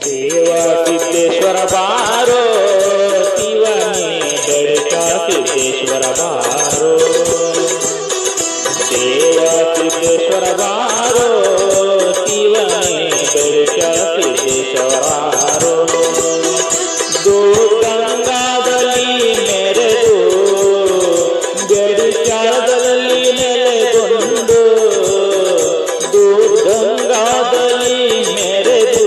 ದೇವ ಸಿದ್ದೇಶ್ವರ ಬಾರೋ ಶಿವನೇ ಬೆಳಕ ಸಿದ್ದೇಶ್ವರ ಬಾರೋ ದೇವ ಸಿದ್ದೇಶ್ವರ ಬಾರೋ ಶಿವನೇ ಬೆಳಕ ಸಿದ್ದೇಶ್ವರ ಬಾರೋ ಗಂಗಾದಲ್ಲಿ ಮೆರೆದು ಬೆಳಕಾದಲ್ಲಿ ನೆಲೆಗೊಂಡು ಗಂಗಾದಲ್ಲಿ ಮೆರೆದು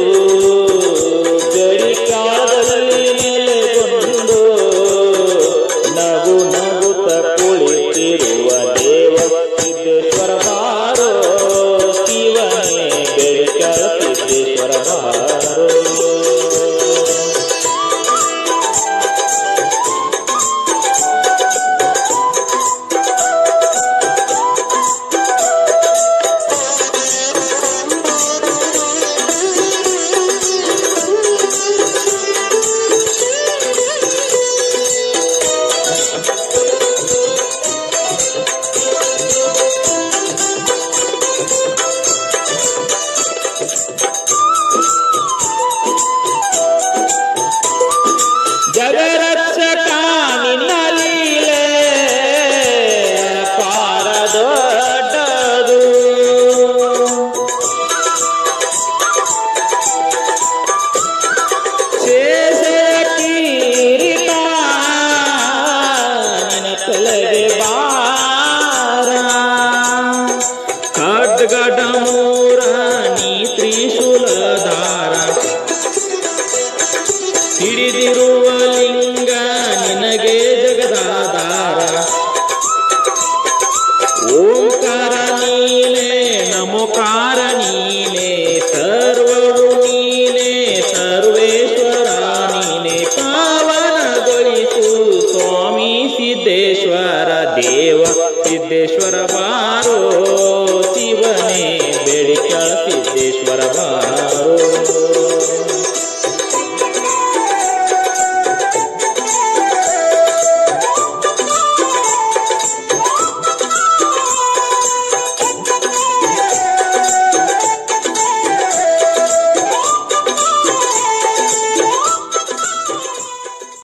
ಬೆಳಕಾದಲ್ಲಿ ನೆಲೆಗೊಂಡು ನಗು ನಗುತ್ತ ಕುಳಿತಿರುವ ದೇವ ಸಿದ್ದೇಶ್ವರ ಬಾರೋ ಶಿವನೇ ಬೆಳಕ ಸಿದ್ದೇಶ್ವರ ಬಾರೋ ಜಗರಕ್ಷಕ ನಿನ್ನ ಲೀಲೆ ಪಾರ ದೊಡ್ಡದು ಶೇಷ ಕಿರೀಟ ನಿನ್ನ ತಲೆಗೆ ಬಾರ ಖಡ್ಗಡ ಮೂರ ನೀ ತ್ರಿಶೂಲಧಾರ ಹಿಡಿದಿರುವ ಲಿಂಗ ನಿನಗೆ ಜಗದಾಧಾರ ಓಂಕಾರ ನೀನೆ ನಮೋಕಾರ ನೀನೆ ಸರ್ವವು ನೀನೆ ಸರ್ವೇಶ್ವರ ನೀನೆ ಪಾವನಗೊಳಿಸು ಸ್ವಾಮಿ ಸಿದ್ದೇಶ್ವರ ದೇವ ಸಿದ್ದೇಶ್ವರ ಬಾರೋ ಶಿವನೇ ಬೆಳಿಕ ಸಿದ್ದೇಶ್ವರ ಬಾರೋ